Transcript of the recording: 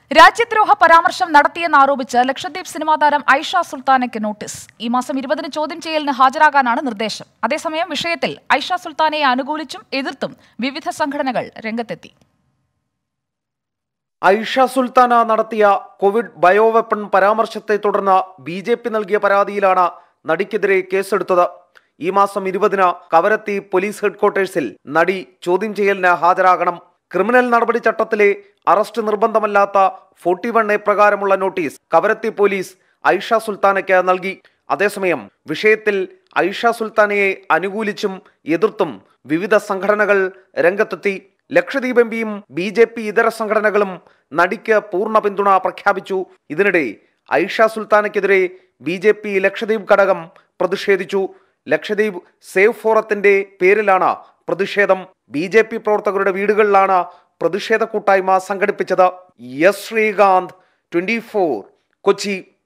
രാജ്യദ്രോഹ പരാമർശം നടത്തിയെന്നാരോപിച്ച് ലക്ഷദ്വീപ് സിനിമാ താരം ഐഷ സുൽത്താനയ്ക്ക് നോട്ടീസ് ഈ മാസം ഇരുപതിന് ചോദ്യം ചെയ്യലിന് ഹാജരാകാനാണ് നിർദ്ദേശം അതേസമയം വിഷയത്തിൽ ഐഷ സുൽത്താനയെ അനുകൂലിച്ചും എതിർത്തും വിവിധ സംഘടനകൾ രംഗത്തെത്തി ഐഷ സുൽത്താന നടത്തിയ കോവിഡ് ബയോവെപ്പൺ പരാമർശത്തെ തുടർന്ന് ബി ജെ പി നൽകിയ പരാതിയിലാണ് നടിക്കെതിരെ കേസെടുത്തത് ഈ മാസം ഇരുപതിന് കവരത്തി പോലീസ് ഹെഡ്ക്വാർട്ടേഴ്സിൽ നടി ചോദ്യം ചെയ്യലിന് ഹാജരാകണം ക്രിമിനൽ നടപടി ചട്ടത്തിലെ അറസ്റ്റ് നിർബന്ധമല്ലാത്ത ഫോർട്ടി വൺ എ പ്രകാരമുള്ള നോട്ടീസ് കവരത്തി പോലീസ് ഐഷ സുൽത്താനയ്ക്ക് നൽകി അതേസമയം വിഷയത്തിൽ ഐഷ സുൽത്താനയെ അനുകൂലിച്ചും എതിർത്തും വിവിധ സംഘടനകൾ രംഗത്തെത്തി ലക്ഷദ്വീപ് എം പിയും ബി ജെ പി ഇതര സംഘടനകളും നടിക്ക് പൂർണ്ണ പിന്തുണ പ്രഖ്യാപിച്ചു ഇതിനിടെ ഐഷ സുൽത്താനയ്ക്കെതിരെ ബി ജെ പി ലക്ഷദ്വീപ് ഘടകം പ്രതിഷേധിച്ചു ലക്ഷദ്വീപ് സേവ് ഫോറത്തിന്റെ പേരിലാണ് പ്രതിഷേധം ബി ജെ പി പ്രവർത്തകരുടെ വീടുകളിലാണ് പ്രതിഷേധ കൂട്ടായ്മ സംഘടിപ്പിച്ചത് എസ് ശ്രീകാന്ത് ട്വന്റി കൊച്ചി